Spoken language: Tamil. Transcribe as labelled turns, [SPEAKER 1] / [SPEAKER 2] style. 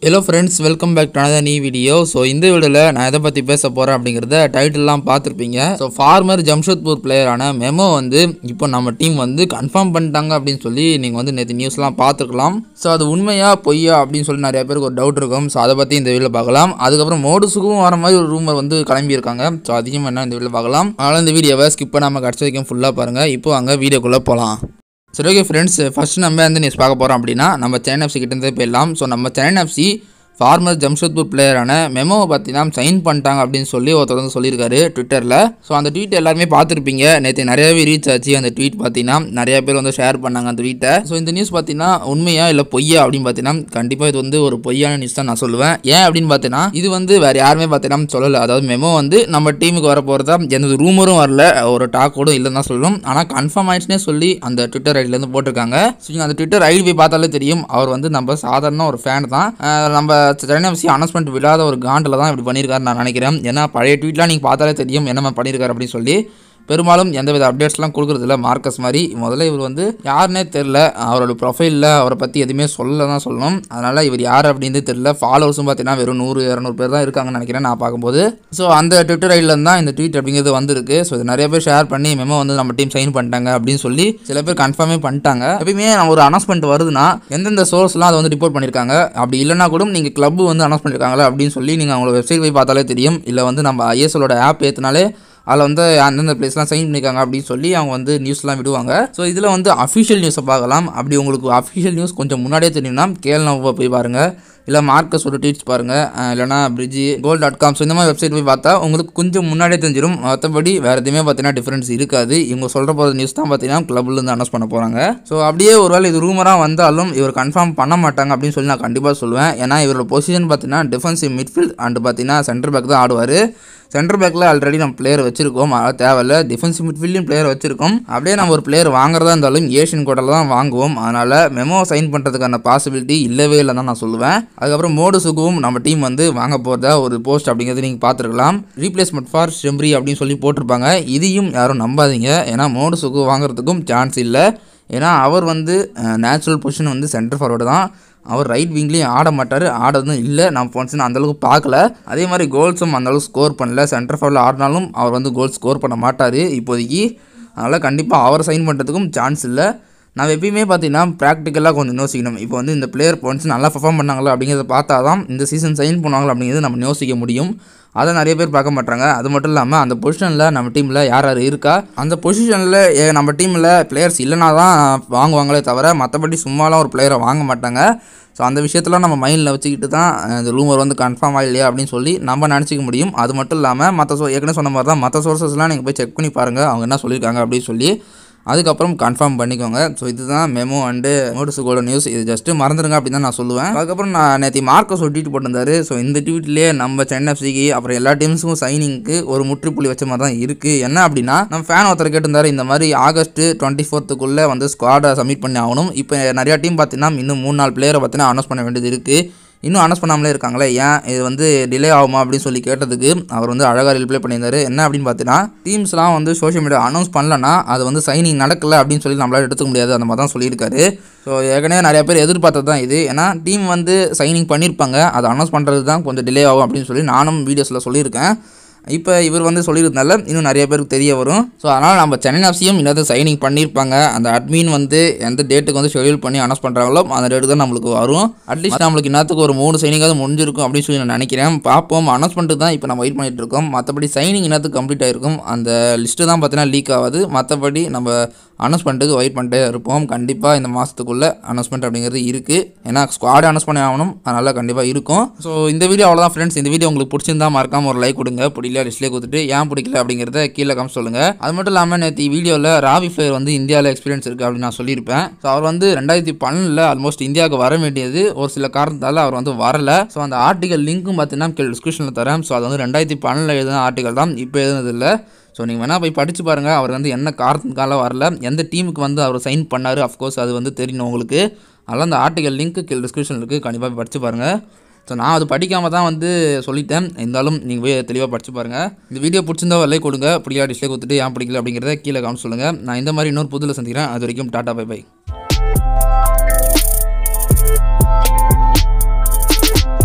[SPEAKER 1] hello friends welcome back to another new video so இந்த வீடியோவில் நான் எதை பற்றி பேச போகிறேன் அப்படிங்கிறத டைட்டில்லாம் பார்த்துருப்பீங்க ஸோ ஃபார்மர் ஜம்ஷத்பூர் பிளேயரான மெமோ வந்து இப்போ நம்ம டீம் வந்து கன்ஃபார்ம் பண்ணிட்டாங்க அப்படின்னு சொல்லி நீங்கள் வந்து நேற்று நியூஸ்லாம் பார்த்துருக்கலாம் ஸோ அது உண்மையா பொய்யா அப்படின்னு சொல்லி நிறைய பேருக்கு ஒரு டவுட் இருக்கும் ஸோ அதை பற்றி இந்த வீடியோவில் பார்க்கலாம் அதுக்கப்புறம் மோடுஸுக்கும் வர மாதிரி ஒரு ரூமர் வந்து கிளம்பியிருக்காங்க ஸோ அதிகம் என்ன இந்த வீடியோவில் பார்க்கலாம் அதனால் இந்த வீடியோவை ஸ்கிப் பண்ணாமல் கடைசி வரைக்கும் ஃபுல்லாக பாருங்கள் இப்போ அங்கே வீடியோக்குள்ளே போகலாம் சரி ஓகே ஃப்ரெண்ட்ஸ் ஃபர்ஸ்ட் நம்ம வந்து நியூஸ் பார்க்க போகிறோம் அப்படின்னா நம்ம சென்னை எஃப்சி கிட்டேருந்தே போயிடலாம் ஸோ நம்ம சென்னை எஃப்சி ஃபார்மர் ஜம்ஷத்பூர் பிளேயரான மெமோவை பார்த்தீங்கன்னா சைன் பண்ணிட்டாங்க அப்படின்னு சொல்லி ஒருத்தர் வந்து சொல்லியிருக்காரு ட்விட்டரில் ஸோ அந்த ட்வீட் எல்லாருமே பார்த்துருப்பீங்க நேற்று நிறையவே ரீச் ஆச்சு அந்த ட்வீட் பார்த்தீங்கன்னா நிறைய பேர் வந்து ஷேர் பண்ணாங்க அந்த ட்வீட்டை ஸோ இந்த நியூஸ் பார்த்தீங்கன்னா உண்மையா இல்லை பொய்யா அப்படின்னு பார்த்தீங்கன்னா கண்டிப்பாக இது வந்து ஒரு பொய்யான நியூஸ் தான் நான் சொல்லுவேன் ஏன் அப்படின்னு பார்த்தீங்கன்னா இது வந்து வேறு யாருமே பார்த்தீங்கன்னா சொல்லலை அதாவது மெமோ வந்து நம்ம டீமுக்கு வர போகிறதா எந்த ரூமரும் வரல ஒரு டாக்கோடும் இல்லைன்னு தான் சொல்லணும் ஆனால் கன்ஃபார்ம் ஆயிடுச்சுனே சொல்லி அந்த ட்விட்டர் ஐடியிலேருந்து போட்டிருக்காங்க ஸோ நீங்கள் அந்த ட்விட்டர் ஐடி போய் பார்த்தாலே தெரியும் அவர் வந்து நம்ம சாதாரண ஒரு ஃபேன் தான் அஹ் நம்ம சென்னை எஃப்சி அனௌன்ஸ்மெண்ட் விழாத ஒரு காண்டில் தான் இப்படி பண்ணியிருக்காரு நான் நினைக்கிறேன் ஏன்னா பழைய ட்வீட்லாம் நீங்கள் பார்த்தாலே தெரியும் என்ன பண்ணியிருக்காரு அப்படின்னு சொல்லி பெரும்பாலும் எந்தவித அப்டேட்ஸ்லாம் கொடுக்குறதில்ல மார்க்கஸ் மாதிரி முதல்ல இவர் வந்து யாருன்னே தெரில அவரோட ப்ரொஃபைலில் அவரை பற்றி எதுவுமே சொல்ல தான் சொல்லணும் அதனால் இவர் யார் அப்படின்னு தெரில ஃபாலோவர்ஸும் பார்த்தீங்கன்னா வெறும் நூறு இரநூறு பேர் தான் இருக்காங்கன்னு நினைக்கிறேன் நான் பார்க்கும்போது ஸோ அந்த ட்விட்டர் ஐடியில் தான் இந்த ட்வீட் அப்படிங்கிறது வந்திருக்கு ஸோ இது நிறைய பேர் ஷேர் பண்ணி மெமோ வந்து நம்ம டீம் சைன் பண்ணிட்டாங்க அப்படின்னு சொல்லி சில பேர் கன்ஃபார்மே பண்ணிட்டாங்க எப்பயுமே நம்ம ஒரு அனௌன்ஸ்மெண்ட் வருதுன்னா எந்தெந்த சோர்ஸ்லாம் அதை வந்து ரிப்போர்ட் பண்ணியிருக்காங்க அப்படி இல்லைனா கூட நீங்கள் கிளப் வந்து அனௌன்ஸ் பண்ணியிருக்காங்களா அப்படின்னு சொல்லி நீங்கள் அவங்களோட வெப்சைட் போய் பார்த்தாலே தெரியும் இல்லை வந்து நம்ம ஐஎஸ்எலோட ஆப் ஏற்றினாலே அதில் வந்து அந்தந்த பிளேஸ்லாம் சைன் பண்ணியிருக்காங்க அப்படின்னு சொல்லி அவங்க வந்து நியூஸ்லாம் விடுவாங்க ஸோ இதில் வந்து அஃபிஷியல் நியூஸை பார்க்கலாம் அப்படி உங்களுக்கு அஃபிஷியல் நியூஸ் கொஞ்சம் முன்னாடியே தெரியும்னா கேள் நோவை போய் பாருங்கள் இல்லை மார்க்கஸோட ட்வீட்ஸ் பாருங்கள் அஹ் இல்லைனா bridge goal dot com so இந்த மாதிரி வெப்சைட் போய் பார்த்தா உங்களுக்கு கொஞ்சம் முன்னாடியே தெரிஞ்சிடும் மற்றபடி வேறு எதுவுமே பார்த்தீங்கன்னா டிஃப்ரென்ஸ் இருக்காது இவங்க சொல்கிற போகிற நியூஸ் தான் பார்த்தீங்கன்னா கிளப்லேருந்து அனௌன்ஸ் பண்ண போகிறாங்க ஸோ அப்படியே ஒருவேளை இது ரூமராக வந்தாலும் இவர் கன்ஃபார்ம் பண்ண மாட்டாங்க அப்படின்னு சொல்லி நான் கண்டிப்பாக சொல்லுவேன் ஏன்னா இவரோட பொசிஷன் பார்த்தீங்கன்னா டிஃபென்சிவ் மிட்ஃபீல்ட் அண்ட் பார்த்தீங்கன்னா சென்டர் பேக் தான் ஆடுவார் சென்டர் பேக்கில் ஆல்ரெடி நம்ம பிளேயர் வச்சிருக்கோம் அதனால் தேவையில்ல டிஃபென்சிவ் மிட்ஃபீல்டையும் பிளேயர் வச்சிருக்கோம் அப்படியே நம்ம ஒரு பிளேயர் வாங்குறதா இருந்தாலும் ஏஷியன் கோட்டில் தான் வாங்குவோம் அதனால் மெமோ சைன் பண்ணுறதுக்கான பாசிபிலிட்டி இல்லவே இல்லை தான் நான் சொல்லுவேன் அதுக்கப்புறம் மோடு சுகுவும் நம்ம டீம் வந்து வாங்க போகிறதா ஒரு போஸ்ட் அப்படிங்கிறது நீங்கள் பார்த்துருக்கலாம் ரீப்ளேஸ்மெண்ட் ஃபார் ஷெம்ரி அப்படின்னு சொல்லி போட்டிருப்பாங்க இதையும் யாரும் நம்பாதீங்க ஏன்னா மோடு சுகு வாங்குறதுக்கும் சான்ஸ் இல்லை ஏன்னா அவர் வந்து நேச்சுரல் பொசிஷன் வந்து சென்டர் ஃபார்வர்டு தான் அவர் ரைட் விங்லேயும் ஆட மாட்டார் ஆடதும் இல்லை நான் போன்ஸ் அந்தளவுக்கு பார்க்கல அதே மாதிரி கோல்ஸும் அந்தளவுக்கு ஸ்கோர் பண்ணல சென்டர் ஃபார்வர்டில் ஆடினாலும் அவர் வந்து கோல் ஸ்கோர் பண்ண மாட்டார் இப்போதைக்கு அதனால் கண்டிப்பாக அவர் சைன் பண்ணுறதுக்கும் சான்ஸ் இல்லை நான் எப்பயுமே பார்த்தீங்கன்னா ப்ராக்டிக்கலாக கொஞ்சம் யோசிக்கணும் இப்போ வந்து இந்த பிளேயர் போன்ஸ் நல்லா பர்ஃபார்ம் பண்ணாங்களா அப்படிங்கிறத பார்த்தா தான் இந்த சீசன் சைன் பண்ணுவாங்களா அப்படிங்கிறது நம்ம யோசிக்க முடியும் அதை நிறைய பேர் பார்க்க மாட்டாங்க அது மட்டும் இல்லாமல் அந்த பொசிஷனில் நம்ம டீமில் யார் யார் இருக்கா அந்த பொசிஷனில் நம்ம டீமில் பிளேயர்ஸ் இல்லைனா தான் வாங்குவாங்களே தவிர மற்றபடி சும்மாலாம் ஒரு பிளேயரை வாங்க மாட்டாங்க ஸோ அந்த விஷயத்தெல்லாம் நம்ம மைண்டில் வச்சுக்கிட்டு தான் அஹ், இந்த ரூமர் வந்து கன்ஃபார்ம் ஆகலையா அப்படின்னு சொல்லி நம்ம நினச்சிக்க முடியும் அது மட்டும் இல்லாமல் மற்ற சோ ஏற்கனவே சொன்ன மாதிரி தான் மற்ற சோர்சஸ்லாம் நீங்கள் போய் செக் பண்ணி பாருங்கள் அவங்க என்ன சொல்லியிருக்காங்க அப்படின்னு சொல்லி அதுக்கப்புறம் கன்ஃபார்ம் பண்ணிக்கோங்க ஸோ இதுதான் மெமோ அண்டு நோட்டிஸுக்கோட நியூஸ் இது ஜஸ்ட்டு மறந்துடுங்க அப்படின்னு தான் நான் சொல்லுவேன் அதுக்கப்புறம் நான் நேற்று மார்க்கஸ் ஒரு ட்வீட் போட்டிருந்தாரு ஸோ இந்த ட்வீட்லேயே நம்ம சென்னை எஃப்சிக்கு அப்புறம் எல்லா டீம்ஸுக்கும் சைனிங்க்கு ஒரு முற்றுப்புள்ளி வச்ச மாதிரி தான் இருக்குது என்ன அப்படின்னா நம்ம ஃபேன் ஒருத்தர் கேட்டிருந்தாரு இந்த மாதிரி ஆகஸ்ட் டுவெண்ட்டி ஃபோர்த்துக்குள்ளே வந்து ஸ்குவாடை சப்மிட் பண்ணி ஆகணும் இப்போ நிறையா டீம் பார்த்தீங்கன்னா இன்னும் மூணு நாலு பிளேயரை பார்த்தீங்கன்னா அனௌன்ஸ் பண்ண வேண்டியது இருக்குது இன்னும் அனௌன்ஸ் பண்ணாமலே இருக்காங்களே ஏன் இது வந்து டிலே ஆகுமா அப்படின்னு சொல்லி கேட்டதுக்கு அவர் வந்து அழகாக ரிப்ளை பண்ணியிருந்தாரு என்ன அப்படின்னு பார்த்தீங்கன்னா டீம்ஸ்லாம் வந்து சோஷியல் மீடியா அனௌன்ஸ் பண்ணலன்னா அது வந்து சைனிங் நடக்கல அப்படின்னு சொல்லி நம்மளால எடுத்துக்க முடியாது அந்த மாதிரி தான் சொல்லியிருக்காரு ஸோ ஏற்கனவே நிறைய பேர் எதிர்பார்த்தது தான் இது ஏன்னா டீம் வந்து சைனிங் பண்ணியிருப்பாங்க அதை அனௌன்ஸ் பண்ணுறது தான் கொஞ்சம் டிலே ஆகும் அப்படின்னு சொல்லி நானும் வீடியோஸில் சொல்லியிருக்கேன் இப்போ இவர் வந்து சொல்லியிருந்தால இன்னும் நிறைய பேருக்கு தெரிய வரும் ஸோ அதனால் நம்ம சென்னை எஃப்சியும் இன்னொரு சைனிங் பண்ணியிருப்பாங்க அந்த அட்மின் வந்து எந்த டேட்டுக்கு வந்து ஷெடியூல் பண்ணி அனௌன்ஸ் பண்ணுறாங்களோ அந்த டேட்டு தான் நம்மளுக்கு வரும் அட்லீஸ்ட் நம்மளுக்கு இன்னத்துக்கு ஒரு மூணு சைனிங்காவது முடிஞ்சிருக்கும் அப்படின்னு சொல்லி நான் நினைக்கிறேன் பார்ப்போம் அனௌன்ஸ்மெண்ட்டு தான் இப்போ நம்ம வெயிட் பண்ணிட்டு இருக்கோம் மற்றபடி சைனிங் இன்னத்துக்கு கம்ப்ளீட் ஆகிருக்கும் அந்த லிஸ்ட்டு தான் பார்த்தீங்கன்னா லீக் ஆகாது மற்றபடி நம்ம அனௌன்ஸ்மெண்ட்டுக்கு வெயிட் பண்ணிட்டே இருப்போம் கண்டிப்பாக இந்த மாதத்துக்குள்ளே அனௌன்ஸ்மெண்ட் அப்படிங்கிறது இருக்குது ஏன்னா ஸ்குவாடே அனௌன்ஸ் பண்ணி ஆகணும் அதனால் கண்டிப்பாக இருக்கும் ஸோ இந்த வீடியோ அவ்வளோதான் ஃப்ரெண்ட்ஸ் இந்த வீடியோ உங்களுக்கு பிடிச்சிருந்தா மறக்காம ஒரு லைக் கொடுங்க பிடிக்கல டிஸ்லே கொடுத்துட்டு ஏன் பிடிக்கல அப்படிங்கிறத கீழே காமி சொல்லுங்கள் அது மட்டும் இல்லாமல் நேற்று வீடியோவில் ராவி ஃபிளேயர் வந்து இந்தியாவில் எக்ஸ்பீரியன்ஸ் இருக்குது அப்படின்னு நான் சொல்லியிருப்பேன் ஸோ அவர் வந்து ரெண்டாயிரத்தி பன்னெண்டில் ஆல்மோஸ்ட் இந்தியாவுக்கு வர வேண்டியது ஒரு சில காரணத்தால் அவர் வந்து வரல ஸோ அந்த ஆர்டிகல் லிங்க்கும் பார்த்தீங்கன்னா கீழே டிஸ்கிரிப்ஷனில் தரேன் ஸோ அது வந்து ரெண்டாயிரத்தி பன்னெண்டில் எழுதின ஆர்டிகல் தான் இப்போ எழுதுனது இல்லை ஸோ நீங்கள் வேணால் போய் படித்து பாருங்கள் அவர் வந்து என்ன காரணத்துக்கால வரல எந்த டீமுக்கு வந்து அவர் சைன் பண்ணார் அஃப்கோர்ஸ் அது வந்து தெரியணும் உங்களுக்கு அதெல்லாம் அந்த ஆர்டிகல் லிங்க் கீழே டிஸ்கிரிப்ஷன் இருக்குது கண்டிப்பாக போய் படித்து பாருங்கள் ஸோ நான் அது படிக்காமல் தான் வந்து சொல்லிட்டேன் இருந்தாலும் நீங்கள் போய் தெளிவாக படித்து பாருங்கள் இந்த வீடியோ பிடிச்சிருந்தா ஒரு லைக் கொடுங்க பிடிக்கா டிஸ்லே கொடுத்துட்டு ஏன் பிடிக்கல அப்படிங்கிறத கீழே கமெண்ட் சொல்லுங்கள் நான் இந்த மாதிரி இன்னொரு புதுல சந்திக்கிறேன் அது வரைக்கும் டாட்டா பை பை